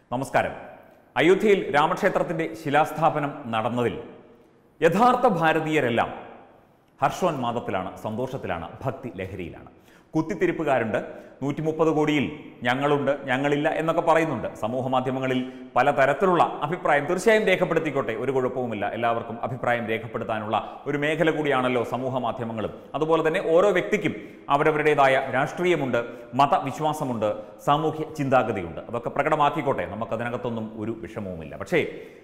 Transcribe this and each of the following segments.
നമസ്കാരം അയോധ്യയിൽ രാമക്ഷേത്രത്തിന്റെ ശിലാസ്ഥാപനം നടന്നതിൽ യഥാർത്ഥ ഭാരതീയരെല്ലാം ഹർഷോന്മാദത്തിലാണ് സന്തോഷത്തിലാണ് ഭക്തി ലഹരിയിലാണ് കുത്തിത്തിരിപ്പുകാരുണ്ട് നൂറ്റി മുപ്പത് കോടിയിൽ ഞങ്ങളുണ്ട് ഞങ്ങളില്ല എന്നൊക്കെ പറയുന്നുണ്ട് സമൂഹ മാധ്യമങ്ങളിൽ പലതരത്തിലുള്ള അഭിപ്രായം തീർച്ചയായും രേഖപ്പെടുത്തിക്കോട്ടെ ഒരു കുഴപ്പവുമില്ല എല്ലാവർക്കും അഭിപ്രായം രേഖപ്പെടുത്താനുള്ള ഒരു മേഖല കൂടിയാണല്ലോ സമൂഹ മാധ്യമങ്ങളും അതുപോലെ തന്നെ ഓരോ വ്യക്തിക്കും അവരവരുടേതായ രാഷ്ട്രീയമുണ്ട് മതവിശ്വാസമുണ്ട് സാമൂഹ്യ ചിന്താഗതിയുണ്ട് അതൊക്കെ പ്രകടമാക്കിക്കോട്ടെ നമുക്കതിനകത്തൊന്നും ഒരു വിഷമവുമില്ല പക്ഷേ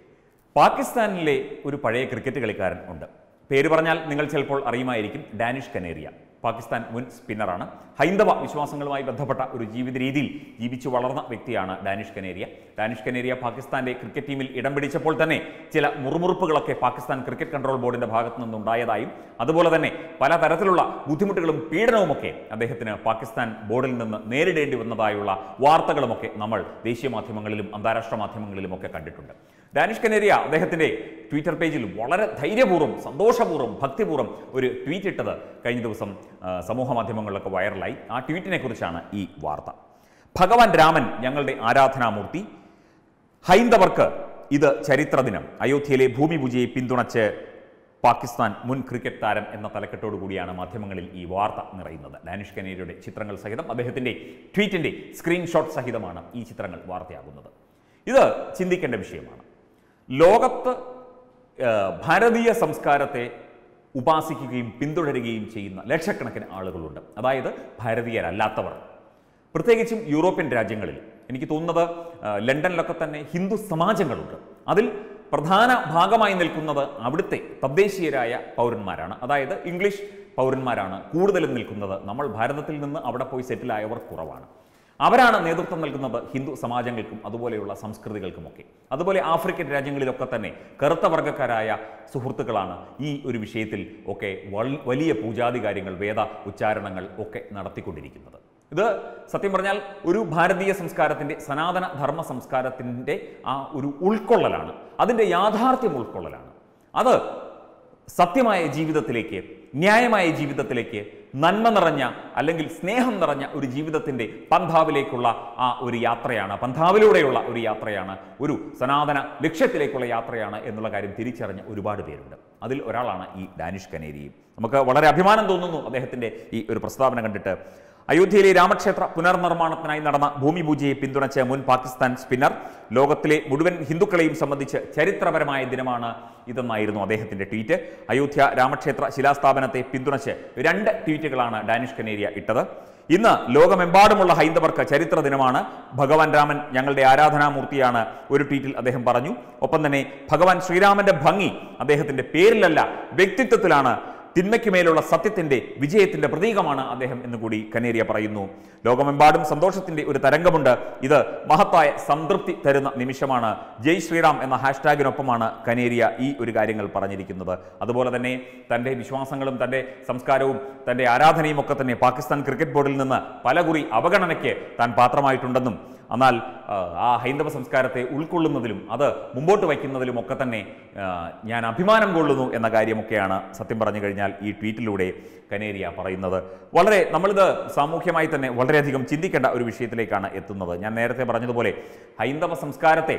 പാകിസ്ഥാനിലെ ഒരു പഴയ ക്രിക്കറ്റ് കളിക്കാരൻ ഉണ്ട് പേര് പറഞ്ഞാൽ നിങ്ങൾ ചിലപ്പോൾ അറിയുമായിരിക്കും ഡാനിഷ് കനേറിയ പാകിസ്ഥാൻ മുൻ സ്പിന്നറാണ് ഹൈന്ദവ വിശ്വാസങ്ങളുമായി ബന്ധപ്പെട്ട ഒരു ജീവിത രീതിയിൽ ജീവിച്ചു വളർന്ന വ്യക്തിയാണ് ഡാനിഷ് കനേരിയ ഡാനിഷ് കനേരിയ പാകിസ്ഥാന്റെ ക്രിക്കറ്റ് ടീമിൽ ഇടം പിടിച്ചപ്പോൾ തന്നെ ചില മുറുമുറുപ്പുകളൊക്കെ പാകിസ്ഥാൻ ക്രിക്കറ്റ് കൺട്രോൾ ബോർഡിന്റെ ഭാഗത്തു നിന്നുണ്ടായതായും അതുപോലെ തന്നെ പലതരത്തിലുള്ള ബുദ്ധിമുട്ടുകളും പീഡനവുമൊക്കെ അദ്ദേഹത്തിന് പാകിസ്ഥാൻ ബോർഡിൽ നിന്ന് നേരിടേണ്ടി വന്നതായുള്ള വാർത്തകളുമൊക്കെ നമ്മൾ ദേശീയ മാധ്യമങ്ങളിലും അന്താരാഷ്ട്ര മാധ്യമങ്ങളിലും ഒക്കെ കണ്ടിട്ടുണ്ട് ഡാനിഷ് കനേരിയ അദ്ദേഹത്തിന്റെ ട്വിറ്റർ പേജിൽ വളരെ ധൈര്യപൂർവ്വം സന്തോഷപൂർവ്വം ഭക്തിപൂർവ്വം ഒരു ട്വീറ്റ് ഇട്ടത് കഴിഞ്ഞ ദിവസം ആ, സമൂഹ മാധ്യമങ്ങളിലൊക്കെ വൈറലായി ആ ട്വീറ്റിനെ കുറിച്ചാണ് ഈ വാർത്ത ഭഗവാൻ രാമൻ ഞങ്ങളുടെ ആരാധനാമൂർത്തി ഹൈന്ദവർക്ക് ഇത് ചരിത്രദിനം അയോധ്യയിലെ ഭൂമി പൂജയെ പിന്തുണച്ച് പാകിസ്ഥാൻ മുൻ ക്രിക്കറ്റ് താരം എന്ന തലക്കെട്ടോടു കൂടിയാണ് മാധ്യമങ്ങളിൽ ഈ വാർത്ത നിറയുന്നത് ഡാനിഷ് കനേരിയുടെ ചിത്രങ്ങൾ സഹിതം അദ്ദേഹത്തിന്റെ ട്വീറ്റിന്റെ സ്ക്രീൻഷോട്ട് സഹിതമാണ് ഈ ചിത്രങ്ങൾ വാർത്തയാകുന്നത് ഇത് ചിന്തിക്കേണ്ട വിഷയമാണ് ലോകത്ത് ആ, ഭാരതീയ സംസ്കാരത്തെ ഉപാസിക്കുകയും പിന്തുടരുകയും ചെയ്യുന്ന ലക്ഷക്കണക്കിന് ആളുകളുണ്ട് അതായത് ഭാരതീയരല്ലാത്തവർ പ്രത്യേകിച്ചും യൂറോപ്യൻ രാജ്യങ്ങളിൽ എനിക്ക് തോന്നുന്നത് ആ, ലണ്ടനിലൊക്കെ തന്നെ ഹിന്ദു സമാജങ്ങളുണ്ട് അതിൽ പ്രധാന ഭാഗമായി നിൽക്കുന്നത് അവിടുത്തെ തദ്ദേശീയരായ പൗരന്മാരാണ് അതായത് ഇംഗ്ലീഷ് പൗരന്മാരാണ് കൂടുതലും നിൽക്കുന്നത് നമ്മൾ ഭാരതത്തിൽ നിന്ന് അവിടെ പോയി സെറ്റിലായവർ കുറവാണ് അവരാണ് നേതൃത്വം നൽകുന്നത് ഹിന്ദു സമാജങ്ങൾക്കും അതുപോലെയുള്ള സംസ്കൃതികൾക്കുമൊക്കെ അതുപോലെ ആഫ്രിക്കൻ രാജ്യങ്ങളിലൊക്കെ തന്നെ കറുത്ത വർഗ്ഗക്കാരായ സുഹൃത്തുക്കളാണ് ഈ ഒരു വിഷയത്തിൽ ഒക്കെ വൽ- വലിയ പൂജാതി കാര്യങ്ങൾ വേദ ഉച്ചാരണങ്ങൾ ഒക്കെ നടത്തിക്കൊണ്ടിരിക്കുന്നത് ഇത് സത്യം പറഞ്ഞാൽ ഒരു ഭാരതീയ സംസ്കാരത്തിൻ്റെ സനാതന ധർമ്മ സംസ്കാരത്തിൻ്റെ ആ ഒരു ഉൾക്കൊള്ളലാണ് അതിൻ്റെ യാഥാർത്ഥ്യം ഉൾക്കൊള്ളലാണ് അത് സത്യമായ ജീവിതത്തിലേക്ക് ന്യായമായ ജീവിതത്തിലേക്ക് നന്മ നിറഞ്ഞ അല്ലെങ്കിൽ സ്നേഹം നിറഞ്ഞ ഒരു ജീവിതത്തിൻ്റെ പന്ഥാവിലേക്കുള്ള ആ ഒരു യാത്രയാണ് പന്ഥാവിലൂടെയുള്ള ഒരു യാത്രയാണ് ഒരു സനാതന ലക്ഷ്യത്തിലേക്കുള്ള യാത്രയാണ് എന്നുള്ള കാര്യം തിരിച്ചറിഞ്ഞ ഒരുപാട് പേരുണ്ട് അതിൽ ഒരാളാണ് ഈ ഡാനിഷ് കനേരിയും നമുക്ക് വളരെ അഭിമാനം തോന്നുന്നു അദ്ദേഹത്തിൻ്റെ ഈ ഒരു പ്രസ്താവന കണ്ടിട്ട് അയോധ്യയിലെ രാമക്ഷേത്ര പുനർനിർമ്മാണത്തിനായി നടന്ന ഭൂമി പൂജയെ പിന്തുണച്ച മുൻ പാകിസ്ഥാൻ സ്പിന്നർ ലോകത്തിലെ മുഴുവൻ ഹിന്ദുക്കളെയും സംബന്ധിച്ച് ചരിത്രപരമായ ദിനമാണ് ഇതെന്നായിരുന്നു അദ്ദേഹത്തിന്റെ ട്വീറ്റ് അയോധ്യ രാമക്ഷേത്ര ശിലാസ്ഥാപനത്തെ പിന്തുണച്ച് രണ്ട് ട്വീറ്റുകളാണ് ഡാനിഷ് കനേരിയ ഇട്ടത് ഇന്ന് ലോകമെമ്പാടുമുള്ള ഹൈന്ദവർക്ക് ചരിത്ര ദിനമാണ് ഭഗവാൻ രാമൻ ഞങ്ങളുടെ ആരാധനാമൂർത്തിയാണ് ഒരു ട്വീറ്റിൽ അദ്ദേഹം പറഞ്ഞു ഒപ്പം തന്നെ ഭഗവാൻ ശ്രീരാമന്റെ ഭംഗി അദ്ദേഹത്തിന്റെ പേരിലല്ല വ്യക്തിത്വത്തിലാണ് തിന്മയ്ക്ക് മേലുള്ള സത്യത്തിന്റെ വിജയത്തിന്റെ പ്രതീകമാണ് അദ്ദേഹം എന്ന് കൂടി കനേരിയ പറയുന്നു ലോകമെമ്പാടും സന്തോഷത്തിന്റെ ഒരു തരംഗമുണ്ട് ഇത് മഹത്തായ സംതൃപ്തി തരുന്ന നിമിഷമാണ് ജയ് ശ്രീറാം എന്ന ഹാഷ്ടാഗിനൊപ്പമാണ് കനേരിയ ഈ ഒരു കാര്യങ്ങൾ പറഞ്ഞിരിക്കുന്നത് അതുപോലെ തന്നെ തൻ്റെ വിശ്വാസങ്ങളും തൻ്റെ സംസ്കാരവും തൻ്റെ ആരാധനയും ഒക്കെ തന്നെ പാകിസ്ഥാൻ ക്രിക്കറ്റ് ബോർഡിൽ നിന്ന് പലകുറി അവഗണനയ്ക്ക് താൻ പാത്രമായിട്ടുണ്ടെന്നും എന്നാൽ ആ, ആ ഹൈന്ദവ സംസ്കാരത്തെ ഉൾക്കൊള്ളുന്നതിലും അത് മുമ്പോട്ട് വയ്ക്കുന്നതിലും ഒക്കെ തന്നെ ആ, ഞാൻ അഭിമാനം കൊള്ളുന്നു എന്ന കാര്യമൊക്കെയാണ് സത്യം പറഞ്ഞു കഴിഞ്ഞാൽ ഈ ട്വീറ്റിലൂടെ കനേരിയ പറയുന്നത് വളരെ നമ്മളിത് സാമൂഹ്യമായി തന്നെ വളരെയധികം ചിന്തിക്കേണ്ട ഒരു വിഷയത്തിലേക്കാണ് എത്തുന്നത് ഞാൻ നേരത്തെ പറഞ്ഞതുപോലെ ഹൈന്ദവ സംസ്കാരത്തെ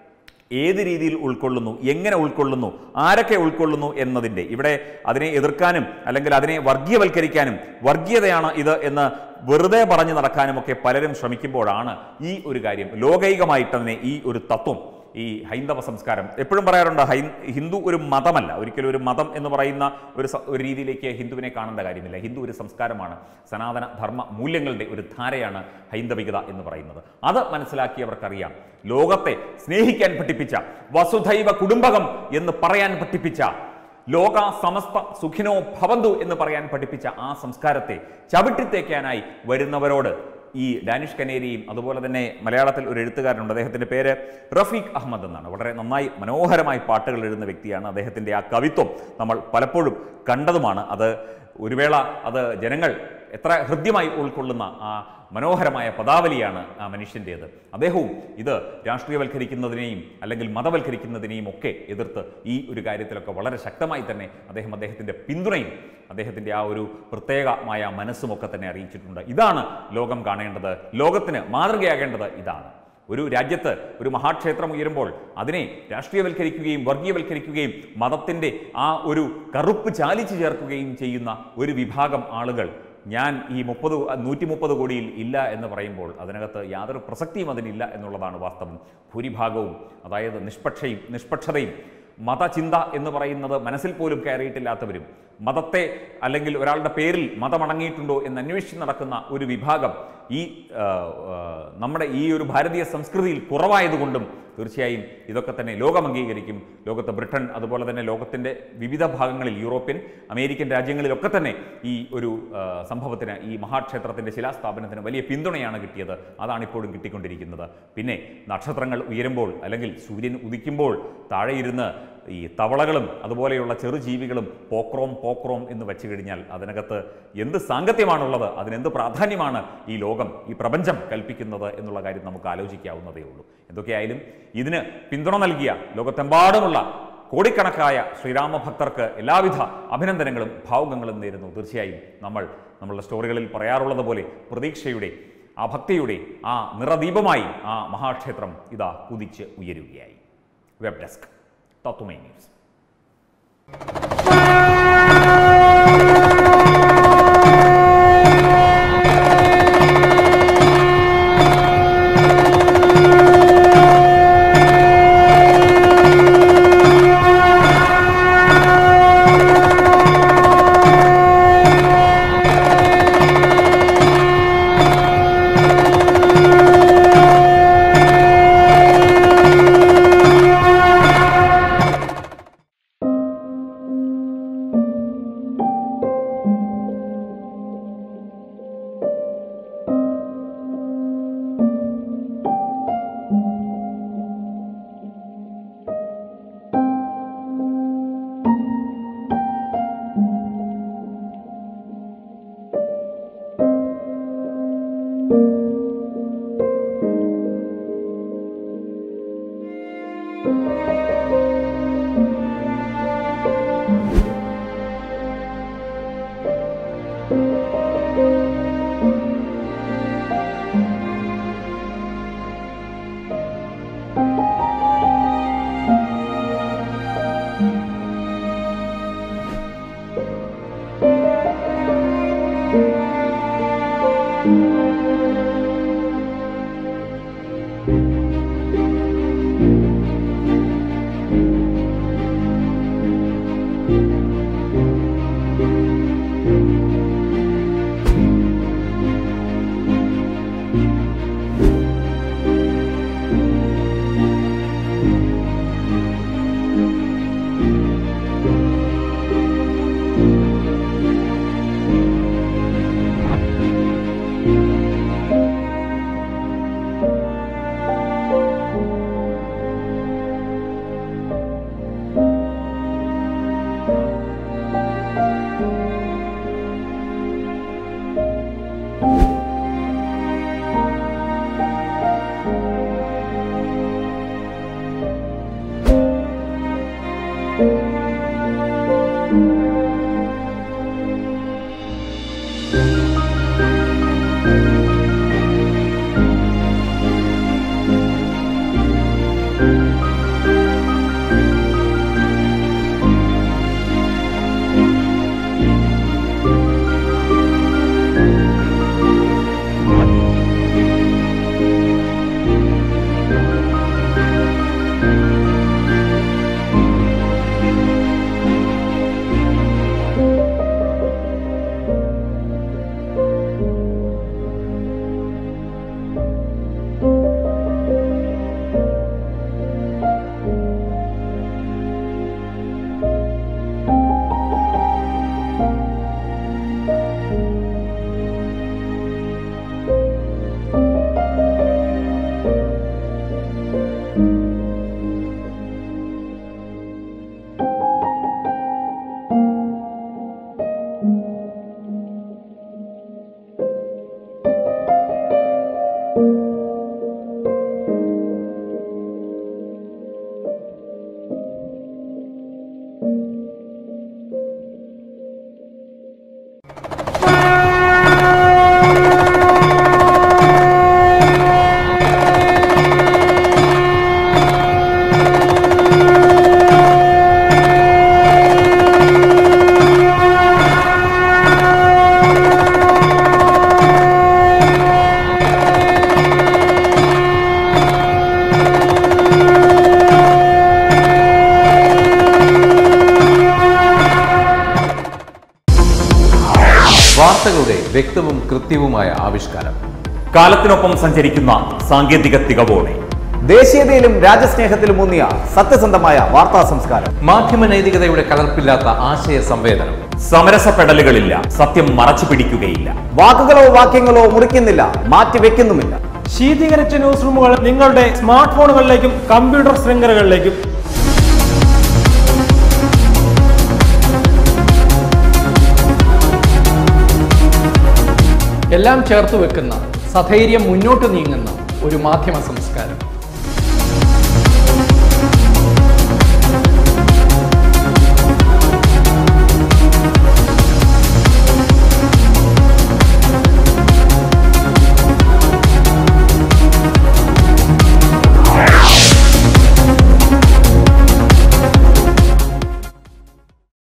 ഏത് രീതിയിൽ ഉൾക്കൊള്ളുന്നു എങ്ങനെ ഉൾക്കൊള്ളുന്നു ആരൊക്കെ ഉൾക്കൊള്ളുന്നു എന്നതിൻ്റെ ഇവിടെ അതിനെ എതിർക്കാനും അല്ലെങ്കിൽ അതിനെ വർഗീയവൽക്കരിക്കാനും വർഗീയതയാണ് ഇത് എന്ന് വെറുതെ പറഞ്ഞു നടക്കാനുമൊക്കെ പലരും ശ്രമിക്കുമ്പോഴാണ് ഈ ഒരു കാര്യം ലോകൈകമായിട്ട് തന്നെ ഈ ഒരു തത്വം ഈ ഹൈന്ദവ സംസ്കാരം എപ്പോഴും പറയാറുണ്ട് ഹൈ ഹിന്ദു ഒരു മതമല്ല ഒരിക്കലും ഒരു മതം എന്ന് പറയുന്ന ഒരു സ- ഒരു രീതിയിലേക്ക് ഹിന്ദുവിനെ കാണേണ്ട കാര്യമില്ല ഹിന്ദു ഒരു സംസ്കാരമാണ് സനാതന ധർമ്മ മൂല്യങ്ങളുടെ ഒരു ധാരയാണ് ഹൈന്ദവികത എന്ന് പറയുന്നത് അത് മനസ്സിലാക്കിയവർക്കറിയാം ലോകത്തെ സ്നേഹിക്കാൻ പഠിപ്പിച്ച വസുധൈവ കുടുംബകം എന്ന് പറയാൻ പഠിപ്പിച്ച ലോക സമസ്ത സുഖിനോ ഭവന്തു എന്ന് പറയാൻ പഠിപ്പിച്ച ആ സംസ്കാരത്തെ ചവിട്ടിത്തേക്കാനായി വരുന്നവരോട് ഈ ഡാനിഷ് കനേരിയും അതുപോലെ തന്നെ മലയാളത്തിൽ ഒരു എഴുത്തുകാരനുണ്ട് അദ്ദേഹത്തിൻ്റെ പേര് റഫീഖ് അഹമ്മദ് എന്നാണ് വളരെ നന്നായി മനോഹരമായി പാട്ടുകൾ എഴുതുന്ന വ്യക്തിയാണ് അദ്ദേഹത്തിൻ്റെ ആ കവിത്വം നമ്മൾ പലപ്പോഴും കണ്ടതുമാണ് അത് ഒരു വേള അത് ജനങ്ങൾ എത്ര ഹൃദ്യമായി ഉൾക്കൊള്ളുന്ന ആ മനോഹരമായ പദാവലിയാണ് ആ മനുഷ്യൻ്റേത് അദ്ദേഹവും ഇത് രാഷ്ട്രീയവൽക്കരിക്കുന്നതിനെയും അല്ലെങ്കിൽ മതവൽക്കരിക്കുന്നതിനെയും ഒക്കെ എതിർത്ത് ഈ ഒരു കാര്യത്തിലൊക്കെ വളരെ ശക്തമായി തന്നെ അദ്ദേഹം അദ്ദേഹത്തിൻ്റെ പിന്തുണയും അദ്ദേഹത്തിൻ്റെ ആ ഒരു പ്രത്യേകമായ മനസ്സുമൊക്കെ തന്നെ അറിയിച്ചിട്ടുണ്ട് ഇതാണ് ലോകം കാണേണ്ടത് ലോകത്തിന് മാതൃകയാകേണ്ടത് ഇതാണ് ഒരു രാജ്യത്ത് ഒരു മഹാക്ഷേത്രം ഉയരുമ്പോൾ അതിനെ രാഷ്ട്രീയവൽക്കരിക്കുകയും വർഗീയവൽക്കരിക്കുകയും മതത്തിൻ്റെ ആ ഒരു കറുപ്പ് ചാലിച്ചു ചേർക്കുകയും ചെയ്യുന്ന ഒരു വിഭാഗം ആളുകൾ ഞാൻ ഈ മുപ്പത് നൂറ്റി മുപ്പത് കോടിയിൽ ഇല്ല എന്ന് പറയുമ്പോൾ അതിനകത്ത് യാതൊരു പ്രസക്തിയും അതിനില്ല എന്നുള്ളതാണ് വാസ്തവം ഭൂരിഭാഗവും അതായത് നിഷ്പക്ഷയും നിഷ്പക്ഷതയും മതചിന്ത എന്ന് പറയുന്നത് മനസ്സിൽ പോലും കയറിയിട്ടില്ലാത്തവരും മതത്തെ അല്ലെങ്കിൽ ഒരാളുടെ പേരിൽ മതമടങ്ങിയിട്ടുണ്ടോ എന്ന് അന്വേഷിച്ച് നടക്കുന്ന ഒരു വിഭാഗം ഈ ആ, ആ, നമ്മുടെ ഈ ഒരു ഭാരതീയ സംസ്കൃതിയിൽ കുറവായതുകൊണ്ടും തീർച്ചയായും ഇതൊക്കെ തന്നെ ലോകം അംഗീകരിക്കും ലോകത്ത് ബ്രിട്ടൻ അതുപോലെ തന്നെ ലോകത്തിൻ്റെ വിവിധ ഭാഗങ്ങളിൽ യൂറോപ്യൻ അമേരിക്കൻ രാജ്യങ്ങളിലൊക്കെ തന്നെ ഈ ഒരു ആ, സംഭവത്തിന് ഈ മഹാക്ഷേത്രത്തിൻ്റെ ശിലാസ്ഥാപനത്തിന് വലിയ പിന്തുണയാണ് കിട്ടിയത് അതാണ് ഇപ്പോഴും കിട്ടിക്കൊണ്ടിരിക്കുന്നത് പിന്നെ നക്ഷത്രങ്ങൾ ഉയരുമ്പോൾ അല്ലെങ്കിൽ സൂര്യൻ ഉദിക്കുമ്പോൾ താഴെ ഇരുന്ന് ഈ തവളകളും അതുപോലെയുള്ള ചെറുജീവികളും പോക്രോം പോക്രോം എന്ന് വെച്ച് കഴിഞ്ഞാൽ അതിനകത്ത് എന്ത് സാങ്കത്യമാണുള്ളത് അതിനെന്ത് പ്രാധാന്യമാണ് ഈ ലോകം ഈ പ്രപഞ്ചം കൽപ്പിക്കുന്നത് എന്നുള്ള കാര്യം നമുക്ക് ആലോചിക്കാവുന്നതേ ഉള്ളൂ എന്തൊക്കെയായാലും ഇതിന് പിന്തുണ നൽകിയ ലോകത്തെമ്പാടുമുള്ള കോടിക്കണക്കായ ശ്രീരാമ ഭക്തർക്ക് എല്ലാവിധ അഭിനന്ദനങ്ങളും ഭാവുകങ്ങളും നേരുന്നു തീർച്ചയായും നമ്മൾ നമ്മളുടെ സ്റ്റോറികളിൽ പറയാറുള്ളത് പോലെ പ്രതീക്ഷയുടെ ആ ഭക്തിയുടെ ആ നിറദീപമായി ആ മഹാക്ഷേത്രം ഇതാ കുതിച്ച് ഉയരുകയായി വെബ് ഡെസ്ക് തത്വമൈ ന്യൂസ് വ്യക്തവും കൃത്യവുമായ ആവിഷ്കാരം കാലത്തിനൊപ്പം സഞ്ചരിക്കുന്ന സാങ്കേതിക തികവോടെ ദേശീയതയിലും രാജ്യസ്നേഹത്തിലും ഊന്നിയ സത്യസന്ധമായ വാർത്താ സംസ്കാരം മാധ്യമ നൈതികതയുടെ കലർപ്പില്ലാത്ത ആശയ സംവേദനം സമരസപ്പെടലുകളില്ല സത്യം മറച്ചു പിടിക്കുകയില്ല വാക്കുകളോ വാക്യങ്ങളോ മുറിക്കുന്നില്ല മാറ്റിവെക്കുന്നുമില്ല ശീതീകരിച്ച ന്യൂസ് റൂമുകൾ നിങ്ങളുടെ സ്മാർട്ട് ഫോണുകളിലേക്കും കമ്പ്യൂട്ടർ ശൃംഖലകളിലേക്കും എല്ലാം ചേർത്ത് വെക്കുന്ന സധൈര്യം മുന്നോട്ട് നീങ്ങുന്ന ഒരു മാധ്യമ സംസ്കാരം